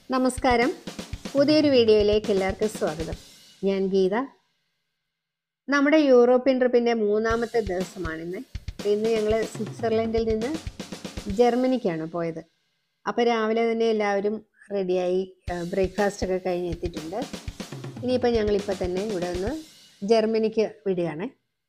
നമസ്കാരം പുതിയൊരു വീഡിയോയിലേക്ക് എല്ലാവർക്കും സ്വാഗതം ഞാൻ ഗീത നമ്മുടെ യൂറോപ്യൻ ട്രിപ്പിൻ്റെ മൂന്നാമത്തെ ദിവസമാണിന്ന് ഇന്ന് ഞങ്ങൾ സ്വിറ്റ്സർലൻഡിൽ നിന്ന് ജർമ്മനിക്കാണ് പോയത് അപ്പോൾ രാവിലെ തന്നെ എല്ലാവരും റെഡിയായി ബ്രേക്ക്ഫാസ്റ്റ് ഒക്കെ കഴിഞ്ഞ് എത്തിയിട്ടുണ്ട് ഇനിയിപ്പോൾ ഞങ്ങളിപ്പോൾ തന്നെ ഇവിടെ ഒന്ന് ജർമ്മനിക്ക് വിടുകയാണ്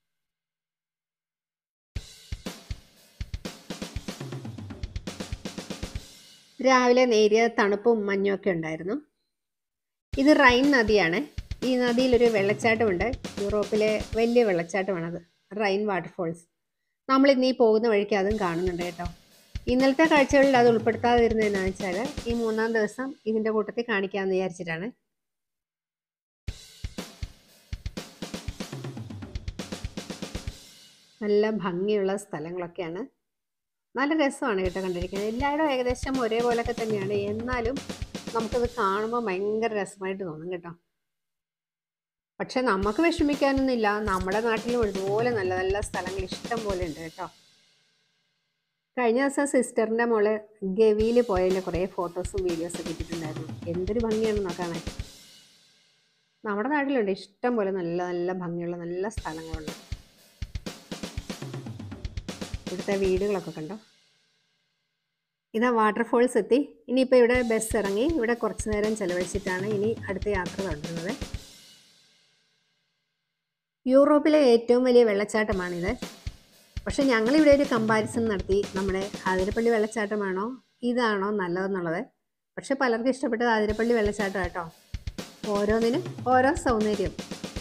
രാവിലെ നേരിയ തണുപ്പും മഞ്ഞും ഒക്കെ ഉണ്ടായിരുന്നു ഇത് റൈൻ നദിയാണ് ഈ നദിയിൽ ഒരു വെള്ളച്ചാട്ടമുണ്ട് യൂറോപ്പിലെ വലിയ വെള്ളച്ചാട്ടമാണത് റൈൻ വാട്ടർഫോൾസ് നമ്മൾ ഇന്ന് ഈ പോകുന്ന വഴിക്ക് അതും കാണുന്നുണ്ട് കേട്ടോ ഇന്നലത്തെ കാഴ്ചകളിൽ അത് ഉൾപ്പെടുത്താതിരുന്നത് എന്താണെന്ന് വെച്ചാൽ ഈ മൂന്നാം ദിവസം ഇതിൻ്റെ കൂട്ടത്തിൽ കാണിക്കാമെന്ന് വിചാരിച്ചിട്ടാണ് നല്ല ഭംഗിയുള്ള സ്ഥലങ്ങളൊക്കെയാണ് നല്ല രസമാണ് കേട്ടോ കണ്ടിരിക്കുന്നത് എല്ലായിടും ഏകദേശം ഒരേപോലൊക്കെ തന്നെയാണ് എന്നാലും നമുക്കത് കാണുമ്പോൾ ഭയങ്കര രസമായിട്ട് തോന്നും കേട്ടോ പക്ഷെ നമുക്ക് വിഷമിക്കാനൊന്നുമില്ല നമ്മുടെ നാട്ടിലും ഇതുപോലെ നല്ല നല്ല സ്ഥലങ്ങൾ ഇഷ്ടം പോലെ ഉണ്ട് കേട്ടോ കഴിഞ്ഞ ദിവസം സിസ്റ്ററിൻ്റെ മോള് ഗവിയിൽ പോയതിൻ്റെ കുറേ ഫോട്ടോസും വീഡിയോസും ഇട്ടിട്ടുണ്ടായിരുന്നു എന്തൊരു ഭംഗിയാണെന്നോ കാണാൻ നമ്മുടെ നാട്ടിലുണ്ട് ഇഷ്ടം പോലെ നല്ല നല്ല ഭംഗിയുള്ള നല്ല സ്ഥലങ്ങളുണ്ട് ഇവിടുത്തെ വീടുകളൊക്കെ കണ്ടോ ഇതാ വാട്ടർഫോൾസ് എത്തി ഇനിയിപ്പോൾ ഇവിടെ ബസ് ഇറങ്ങി ഇവിടെ കുറച്ച് നേരം ചിലവഴിച്ചിട്ടാണ് ഇനി അടുത്ത യാത്ര തുടങ്ങുന്നത് യൂറോപ്പിലെ ഏറ്റവും വലിയ വെള്ളച്ചാട്ടമാണിത് പക്ഷെ ഞങ്ങളിവിടെ ഒരു കമ്പാരിസൺ നടത്തി നമ്മുടെ ആതിരപ്പള്ളി വെള്ളച്ചാട്ടമാണോ ഇതാണോ നല്ലതെന്നുള്ളത് പക്ഷെ പലർക്കും ഇഷ്ടപ്പെട്ടത് ആതിരപ്പള്ളി വെള്ളച്ചാട്ടം കേട്ടോ ഓരോന്നിനും ഓരോ സൗന്ദര്യം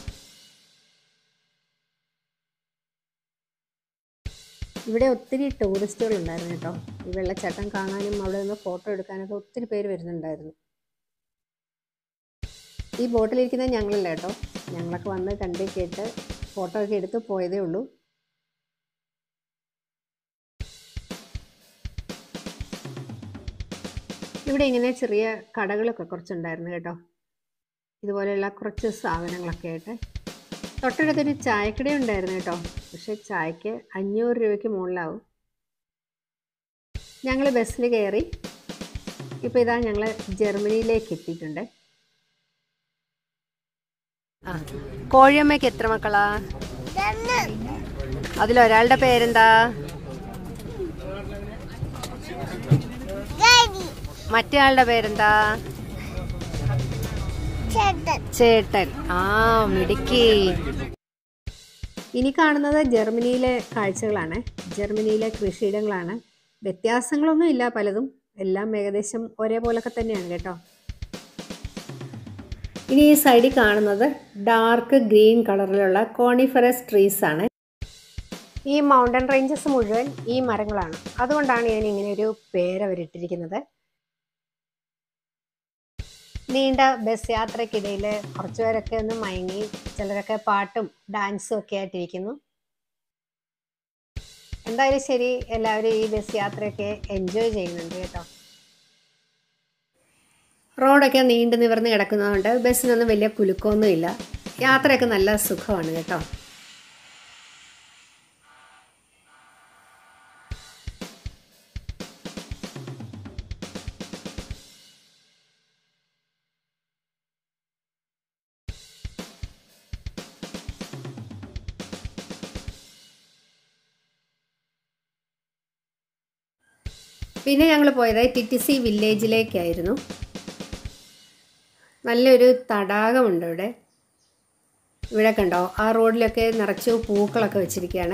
ഇവിടെ ഒത്തിരി ടൂറിസ്റ്റുകൾ ഉണ്ടായിരുന്നു കേട്ടോ ഈ വെള്ളച്ചാട്ടം കാണാനും അവിടെ നിന്ന് ഫോട്ടോ എടുക്കാനൊക്കെ ഒത്തിരി പേര് വരുന്നുണ്ടായിരുന്നു ഈ ബോട്ടിലിരിക്കുന്നത് ഞങ്ങളല്ല കേട്ടോ ഞങ്ങളൊക്കെ വന്ന് കണ്ട് കേട്ട് ഫോട്ടോ ഒക്കെ എടുത്ത് പോയതേ ഉള്ളൂ ഇവിടെ ഇങ്ങനെ ചെറിയ കടകളൊക്കെ കുറച്ചുണ്ടായിരുന്നു കേട്ടോ ഇതുപോലെയുള്ള കുറച്ച് സാധനങ്ങളൊക്കെ ആയിട്ട് തൊട്ടടുത്തൊരു ചായക്കട ഉണ്ടായിരുന്നു കേട്ടോ പക്ഷെ ചായക്ക് അഞ്ഞൂറ് രൂപയ്ക്ക് മുകളിലാവും ഞങ്ങൾ ബസ്സിൽ കയറി ഇപ്പോൾ ഇതാ ഞങ്ങൾ ജർമ്മനിയിലേക്ക് എത്തിയിട്ടുണ്ട് ആ കോഴിയമ്മയ്ക്ക് എത്ര മക്കളാ അതിലൊരാളുടെ പേരെന്താ മറ്റേ ആളുടെ പേരെന്താ ചേട്ടൻ ആ മിടുക്കി ഇനി കാണുന്നത് ജർമ്മനിയിലെ കാഴ്ചകളാണ് ജർമ്മനിയിലെ കൃഷിയിടങ്ങളാണ് വ്യത്യാസങ്ങളൊന്നും ഇല്ല പലതും എല്ലാം ഏകദേശം ഒരേപോലൊക്കെ തന്നെയാണ് കേട്ടോ ഇനി ഈ സൈഡിൽ കാണുന്നത് ഡാർക്ക് ഗ്രീൻ കളറിലുള്ള കോണിഫറസ് ട്രീസ് ആണ് ഈ മൗണ്ടൻ റേഞ്ചസ് മുഴുവൻ ഈ മരങ്ങളാണ് അതുകൊണ്ടാണ് ഇതിന് ഇങ്ങനെ ഒരു പേര് അവരിട്ടിരിക്കുന്നത് നീണ്ട ബസ് യാത്രക്കിടയിൽ കുറച്ചു പേരൊക്കെ ഒന്ന് മയങ്ങി ചിലരൊക്കെ പാട്ടും ഡാൻസും ഒക്കെ ആയിട്ടിരിക്കുന്നു എന്തായാലും ശരി എല്ലാവരും ഈ ബസ് യാത്രയൊക്കെ എൻജോയ് ചെയ്യുന്നുണ്ട് കേട്ടോ റോഡൊക്കെ നീണ്ടു നിവർന്ന് കിടക്കുന്നതുകൊണ്ട് ബസ്സിനൊന്നും വലിയ കുലുക്കമൊന്നും ഇല്ല യാത്രയൊക്കെ നല്ല സുഖമാണ് കേട്ടോ പിന്നെ ഞങ്ങൾ പോയത് ടിറ്റിസി വില്ലേജിലേക്കായിരുന്നു നല്ലൊരു തടാകമുണ്ട് ഇവിടെ ഇവിടെ കണ്ടോ ആ റോഡിലൊക്കെ നിറച്ചു പൂക്കളൊക്കെ വെച്ചിരിക്കുകയാണ്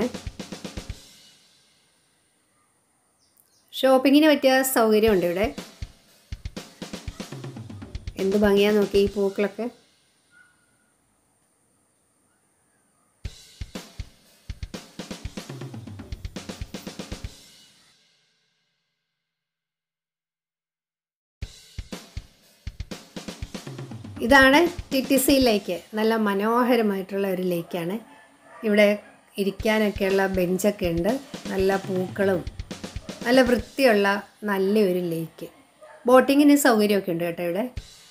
ഷോപ്പിങ്ങിന് പറ്റിയ സൗകര്യമുണ്ട് ഇവിടെ എന്ത് ഭംഗിയാ നോക്കി ഈ പൂക്കളൊക്കെ ഇതാണ് ടിറ്റിസി ലേക്ക് നല്ല മനോഹരമായിട്ടുള്ള ഒരു ലേക്കാണ് ഇവിടെ ഇരിക്കാനൊക്കെയുള്ള ബെഞ്ചൊക്കെ ഉണ്ട് നല്ല പൂക്കളും നല്ല വൃത്തിയുള്ള നല്ലൊരു ലേക്ക് ബോട്ടിങ്ങിന് സൗകര്യമൊക്കെ ഉണ്ട് കേട്ടോ ഇവിടെ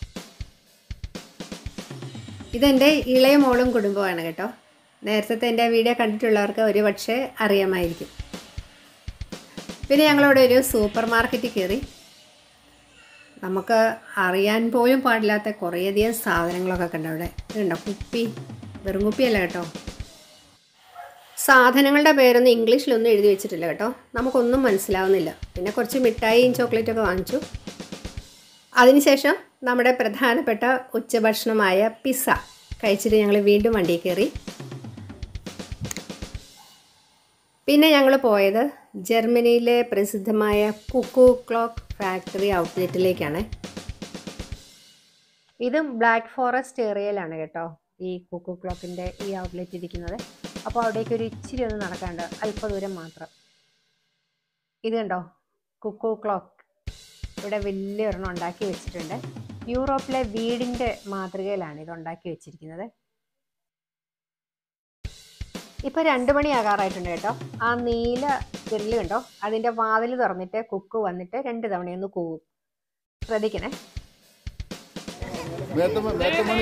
ഇതെൻ്റെ ഇളയ മോളും കുടുംബമാണ് കേട്ടോ നേരത്തെ എൻ്റെ വീഡിയോ കണ്ടിട്ടുള്ളവർക്ക് ഒരു പക്ഷേ അറിയാമായിരിക്കും പിന്നെ ഞങ്ങളിവിടെ ഒരു സൂപ്പർ മാർക്കറ്റിൽ കയറി നമുക്ക് അറിയാൻ പോലും പാടില്ലാത്ത കുറേയധികം സാധനങ്ങളൊക്കെ കണ്ട അവിടെ ഇതുണ്ടോ കുപ്പി വെറും കുപ്പിയല്ല കേട്ടോ സാധനങ്ങളുടെ പേരൊന്നും ഇംഗ്ലീഷിലൊന്നും എഴുതി വെച്ചിട്ടില്ല കേട്ടോ നമുക്കൊന്നും മനസ്സിലാവുന്നില്ല പിന്നെ കുറച്ച് മിഠായിയും ചോക്ലേറ്റൊക്കെ വാങ്ങിച്ചു അതിനുശേഷം നമ്മുടെ പ്രധാനപ്പെട്ട ഉച്ചഭക്ഷണമായ പിസ്സ കഴിച്ചിട്ട് ഞങ്ങൾ വീണ്ടും വണ്ടിയിൽ കയറി പിന്നെ ഞങ്ങൾ പോയത് ജർമ്മനിയിലെ പ്രസിദ്ധമായ കുക്കു ക്ലോക്ക് ഫാക്ടറി ഔട്ട്ലെറ്റിലേക്കാണ് ഇതും ബ്ലാക്ക് ഫോറസ്റ്റ് ഏരിയയിലാണ് കേട്ടോ ഈ കുക്കു ക്ലോക്കിൻ്റെ ഈ ഔട്ട്ലെറ്റ് ഇരിക്കുന്നത് അപ്പോൾ അവിടേക്ക് ഒരു ഇച്ചിരി ഒന്ന് നടക്കാണ്ട് അല്പദൂരം മാത്രം ഇത് കണ്ടോ കുക്കു ക്ലോക്ക് ഇവിടെ വലിയ ഒരെണ്ണം ഉണ്ടാക്കി വെച്ചിട്ടുണ്ട് യൂറോപ്പിലെ വീടിൻ്റെ മാതൃകയിലാണ് ഇത് ഉണ്ടാക്കി വെച്ചിരിക്കുന്നത് ഇപ്പൊ രണ്ടു മണിയാകാറായിട്ടുണ്ട് കേട്ടോ ആ നീല ഗ്രില്ല് കണ്ടോ അതിന്റെ വാതിൽ തുറന്നിട്ട് കുക്ക് വന്നിട്ട് രണ്ട് തവണയൊന്ന് കൂവും ശ്രദ്ധിക്കണേ മേത്തമ മേത്തമണി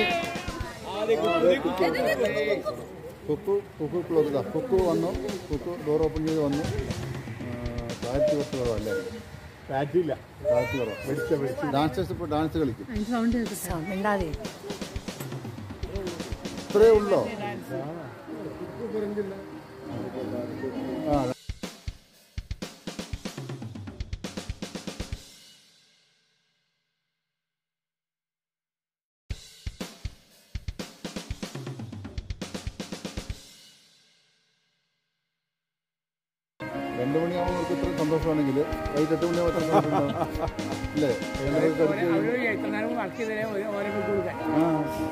കുക്കു കുക്കു ക്ലോക്ക് ഇതാ കുക്കു വന്നു കുക്കു ഡോർ ഓപ്പൺ ചെയ്ത് വന്നു കാറ്റ് കുറച്ച് കുറവല്ലേ കാറ്റില്ല കാറ്റ് കുറവ് വെടിച്ച വെടിച്ച് ഡാൻസേഴ്സ് ഇപ്പോൾ ഡാൻസ് കളിക്കും മിണ്ടാതെ ഇത്രയേ ഉള്ളോ ആ രണ്ട് മണിയാകുമ്പോൾ അവർക്ക് ഇത്ര സന്തോഷമാണെങ്കിൽ വൈകിട്ട് എട്ട് മണിയാകുമ്പോൾ എത്ര സന്തോഷമുണ്ടാവും അല്ലേ ഞങ്ങൾക്ക് അടുത്ത് ആ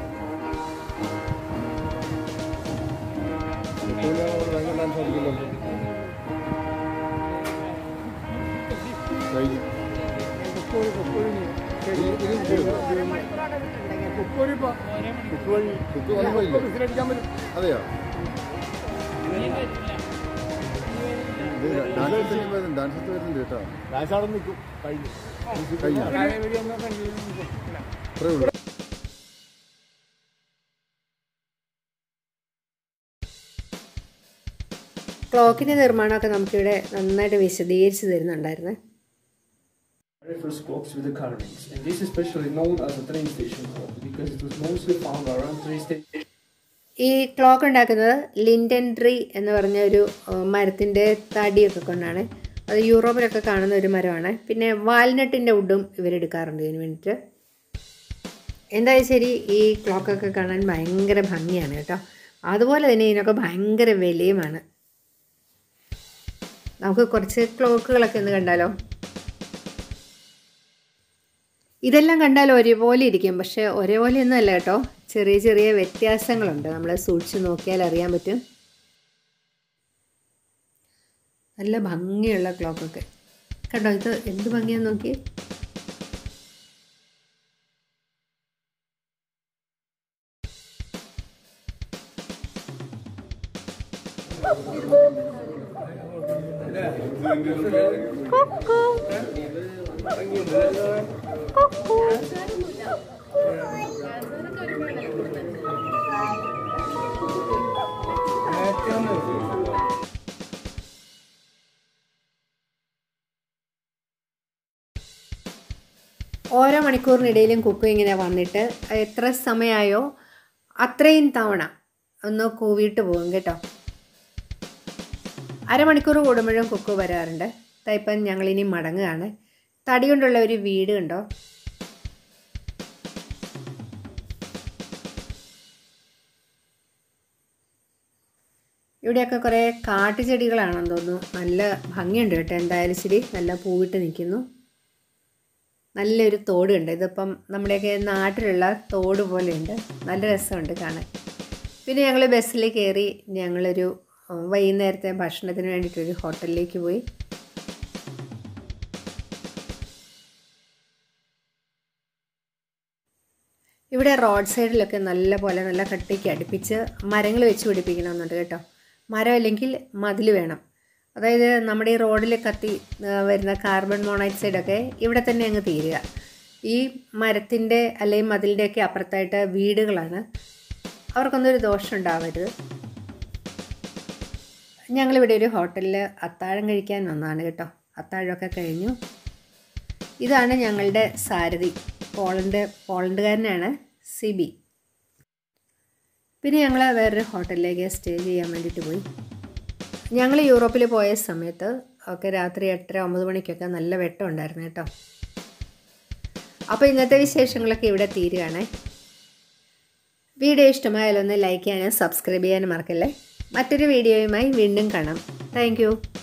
എട്ട് മണിയാകുമ്പോൾ ഭയങ്കര ഡാൻസ് കളിക്കില്ലല്ലോ കഴിഞ്ഞു കുക്ക് വന്നു പോയില്ലേ അതെയോ ഡാൻസ് വരുന്നുണ്ട് ഡാൻസ് വരുന്നുണ്ട് കേട്ടോ ഡാൻസാടെ നിൽക്കും കഴിഞ്ഞു കഴിഞ്ഞോ ഇത്രേ ഉള്ളൂ ക്ലോക്കിന്റെ നിർമ്മാണമൊക്കെ നമുക്കിവിടെ നന്നായിട്ട് വിശദീകരിച്ച് തരുന്നുണ്ടായിരുന്നേ very first clocks with the carvings, and this is especially known as a train station clock because it was mostly found around train stations. ഈ ക്ലോക്ക് ഉണ്ടാക്കുന്നത് ലിൻഡൻ ട്രീ എന്ന് പറഞ്ഞ ഒരു ഏഹ്, മരത്തിൻ്റെ തടിയൊക്കെ കൊണ്ടാണ് അത് യൂറോപ്പിലൊക്കെ കാണുന്ന ഒരു മരമാണ് പിന്നെ വാൽനട്ടിൻ്റെ വുഡും ഇവരെടുക്കാറുണ്ട് ഇതിന് വേണ്ടിയിട്ട് എന്തായാലും ശരി ഈ ക്ലോക്കൊക്കെ കാണാൻ ഭയങ്കര ഭംഗിയാണ് കേട്ടോ അതുപോലെ തന്നെ ഇതിനൊക്കെ ഭയങ്കര വിലയുമാണ് നമുക്ക് കുറച്ച് ക്ലോക്കുകളൊക്കെ ഒന്ന് കണ്ടാലോ ഇതെല്ലാം കണ്ടാൽ ഒരേപോലെ ഇരിക്കും പക്ഷേ ഒരേപോലെ ഒന്നും അല്ല കേട്ടോ ചെറിയ ചെറിയ വ്യത്യാസങ്ങളുണ്ട് നമ്മൾ സൂക്ഷിച്ച് നോക്കിയാൽ അറിയാൻ പറ്റും നല്ല ഭംഗിയുള്ള ക്ലോക്കൊക്കെ കണ്ടോ ഇത് എന്ത് ഭംഗിയാന്ന് നോക്കി ഓരോ മണിക്കൂറിനിടയിലും കുക്കു ഇങ്ങനെ വന്നിട്ട് എത്ര സമയമായോ അത്രയും തവണ ഒന്ന് കൂവിയിട്ട് പോകും കേട്ടോ അരമണിക്കൂർ കൂടുമ്പോഴും കുക്കു വരാറുണ്ട് ദാ ഇപ്പം ഞങ്ങളിനി മടങ്ങുകയാണ് തടി കൊണ്ടുള്ള ഒരു വീട് കണ്ടോ ഇവിടെയൊക്കെ കുറേ കാട്ടുചെടികളാണെന്ന് തോന്നുന്നു നല്ല ഭംഗിയുണ്ട് കേട്ടോ എന്തായാലും ശരി നല്ല പൂവിട്ട് നിൽക്കുന്നു നല്ലൊരു തോടുണ്ട് ഇതിപ്പം നമ്മുടെയൊക്കെ നാട്ടിലുള്ള തോട് പോലെയുണ്ട് നല്ല രസമുണ്ട് കാണാൻ പിന്നെ ഞങ്ങൾ ബസ്സിൽ കയറി ഞങ്ങളൊരു ഉം, വൈകുന്നേരത്തെ ഭക്ഷണത്തിന് വേണ്ടിയിട്ടൊരു ഹോട്ടലിലേക്ക് പോയി ഇവിടെ റോഡ് സൈഡിലൊക്കെ നല്ല പോലെ നല്ല കട്ടിക്ക് അടുപ്പിച്ച് മരങ്ങൾ വെച്ച് പിടിപ്പിക്കണമെന്നുണ്ട് കേട്ടോ മരം അല്ലെങ്കിൽ മതിൽ വേണം അതായത് നമ്മുടെ ഈ റോഡിൽ കത്തി ആ, വരുന്ന കാർബൺ മോണോക്സൈഡൊക്കെ ഇവിടെ തന്നെ അങ്ങ് തീരുക ഈ മരത്തിൻ്റെ അല്ലെങ്കിൽ മതിലിൻ്റെയൊക്കെ അപ്പുറത്തായിട്ട് വീടുകളാണ് അവർക്കൊന്നും ഒരു ദോഷം ഉണ്ടാവരുത് ഞങ്ങളിവിടെ ഒരു ഹോട്ടലിൽ അത്താഴം കഴിക്കാൻ വന്നതാണ് കേട്ടോ അത്താഴമൊക്കെ കഴിഞ്ഞു ഇതാണ് ഞങ്ങളുടെ സാരഥി പോളണ്ട് പോളണ്ടുകാരനാണ് സിബി പിന്നെ ഞങ്ങൾ വേറൊരു ഹോട്ടലിലേക്ക് സ്റ്റേ ചെയ്യാൻ വേണ്ടിയിട്ട് പോയി ഞങ്ങൾ യൂറോപ്പിൽ പോയ സമയത്ത് ഒക്കെ രാത്രി എട്ടര ഒമ്പത് മണിക്കൊക്കെ നല്ല വെട്ടം ഉണ്ടായിരുന്നു കേട്ടോ അപ്പോൾ ഇന്നത്തെ വിശേഷങ്ങളൊക്കെ ഇവിടെ തീരുകയാണേ വീഡിയോ ഇഷ്ടമായാലൊന്ന് ലൈക്ക് ചെയ്യാനും സബ്സ്ക്രൈബ് ചെയ്യാനും മറക്കല്ലേ മറ്റൊരു വീഡിയോയുമായി വീണ്ടും കാണാം താങ്ക്